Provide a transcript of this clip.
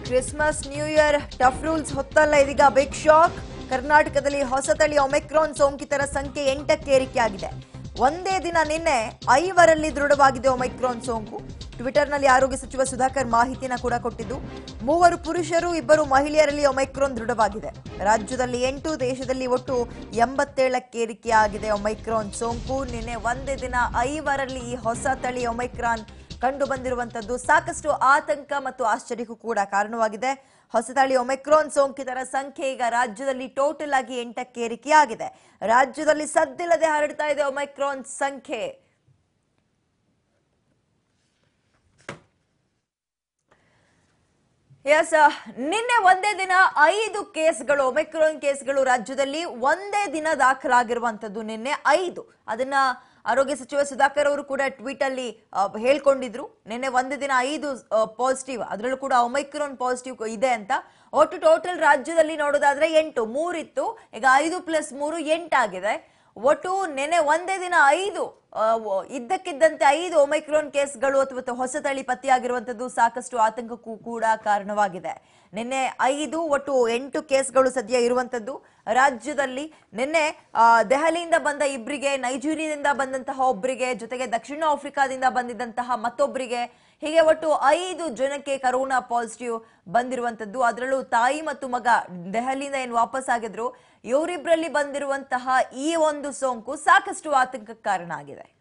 Christmas new year tough rules ಹೊತ್ತಲ್ಲ ಇದೀಗ big shock ಕರ್ನಾಟಕದಲ್ಲಿ ಹೊಸ ತಳಿ ಒಮಿಕ್ರಾನ್ ಸೋಂಕಿತರ ಸಂಖ್ಯೆ ಎಂಟಕ್ಕೆ ಏರಿಕೆಯಾಗಿದೆ ಒಂದೇ ದಿನ ನಿನ್ನೆ ಐವರಲ್ಲಿ ದೃಢವಾಗಿದೆ ಒಮೈಕ್ರಾನ್ ಸೋಂಕು ಟ್ವಿಟರ್ನಲ್ಲಿ ಆರೋಗ್ಯ ಸಚಿವ ಸುಧಾಕರ್ ಮಾಹಿತಿನ ಕೂಡ ಕೊಟ್ಟಿದ್ದು ಮೂವರು ಪುರುಷರು ಇಬ್ಬರು ಮಹಿಳೆಯರಲ್ಲಿ ಒಮೈಕ್ರಾನ್ ದೃಢವಾಗಿದೆ ರಾಜ್ಯದಲ್ಲಿ ಎಂಟು ದೇಶದಲ್ಲಿ ಒಟ್ಟು ಎಂಬತ್ತೇಳಕ್ಕೆ ಏರಿಕೆಯಾಗಿದೆ ಒಮೈಕ್ರಾನ್ ಸೋಂಕು ನಿನ್ನೆ ಒಂದೇ ದಿನ ಐವರಲ್ಲಿ ಈ ಹೊಸ ತಳಿ ಒಮೈಕ್ರಾನ್ ಕಂಡು ಬಂದಿರುವಂತದ್ದು ಸಾಕಷ್ಟು ಆತಂಕ ಮತ್ತು ಆಶ್ಚರ್ಯಕ್ಕೂ ಕೂಡ ಕಾರಣವಾಗಿದೆ ಹೊಸತಳಿ ಒಮೆಕ್ರಾನ್ ಸೋಂಕಿತರ ಸಂಖ್ಯೆ ಈಗ ರಾಜ್ಯದಲ್ಲಿ ಟೋಟಲ್ ಆಗಿ ಎಂಟಕ್ಕೆ ಏರಿಕೆಯಾಗಿದೆ ರಾಜ್ಯದಲ್ಲಿ ಸದ್ದಿಲ್ಲದೆ ಹರಡ್ತಾ ಇದೆ ಒಮೆಕ್ರಾನ್ ಸಂಖ್ಯೆ ಎಸ್ ನಿನ್ನೆ ಒಂದೇ ದಿನ ಐದು ಕೇಸ್ಗಳು ಒಮೆಕ್ರಾನ್ ಕೇಸ್ಗಳು ರಾಜ್ಯದಲ್ಲಿ ಒಂದೇ ದಿನ ದಾಖಲಾಗಿರುವಂತದ್ದು ನಿನ್ನೆ ಐದು ಅದನ್ನ ಆರೋಗ್ಯ ಸಚಿವ ಸುಧಾಕರ್ ಅವರು ಕೂಡ ಟ್ವೀಟ್ ಅಲ್ಲಿ ಆ, ಹೇಳ್ಕೊಂಡಿದ್ರು ನಿನ್ನೆ ಒಂದೇ ದಿನ ಐದು ಪಾಸಿಟಿವ್ ಅದರಲ್ಲೂ ಕೂಡ ಒಮೈಕ್ರಾನ್ ಪಾಸಿಟಿವ್ ಇದೆ ಅಂತ ಒಟ್ಟು ಟೋಟಲ್ ರಾಜ್ಯದಲ್ಲಿ ನೋಡೋದಾದ್ರೆ ಎಂಟು ಮೂರಿತ್ತು ಈಗ ಐದು ಪ್ಲಸ್ ಮೂರು ಎಂಟಾಗಿದೆ ಒಟ್ಟು ನೆನೆ ಒಂದೇ ದಿನ ಐದು ಆ, ವ- ಇದ್ದಕ್ಕಿದ್ದಂತೆ ಐದು ಒಮೈಕ್ರಾನ್ ಕೇಸ್ಗಳು ಅಥವಾ ಹೊಸ ತಳಿ ಪತ್ತೆಯಾಗಿರುವಂತದ್ದು ಸಾಕಷ್ಟು ಆತಂಕಕ್ಕೂ ಕೂಡ ಕಾರಣವಾಗಿದೆ ನಿನ್ನೆ ಐದು ಒಟ್ಟು ಎಂಟು ಕೇಸ್ಗಳು ಸದ್ಯ ಇರುವಂತದ್ದು ರಾಜ್ಯದಲ್ಲಿ ನಿನ್ನೆ ಆ, ದೆಹಲಿಯಿಂದ ಬಂದ ಇಬ್ಬರಿಗೆ ನೈಜೀರಿಯಾದಿಂದ ಬಂದಂತಹ ಒಬ್ಬರಿಗೆ ಜೊತೆಗೆ ದಕ್ಷಿಣ ಆಫ್ರಿಕಾದಿಂದ ಬಂದಿದ್ದಂತಹ ಮತ್ತೊಬ್ಬರಿಗೆ ಹೀಗೆ ಒಟ್ಟು ಐದು ಜನಕ್ಕೆ ಕರೋನಾ ಪಾಸಿಟಿವ್ ಬಂದಿರುವಂತದ್ದು ಅದರಲ್ಲೂ ತಾಯಿ ಮತ್ತು ಮಗ ದೆಹಲಿಯಿಂದ ಏನು ವಾಪಸ್ ಆಗಿದ್ರು ಇವರಿಬ್ಬರಲ್ಲಿ ಬಂದಿರುವಂತಹ ಈ ಒಂದು ಸೋಂಕು ಸಾಕಷ್ಟು ಆತಂಕಕ್ಕೆ ಕಾರಣ ಆಗಿದೆ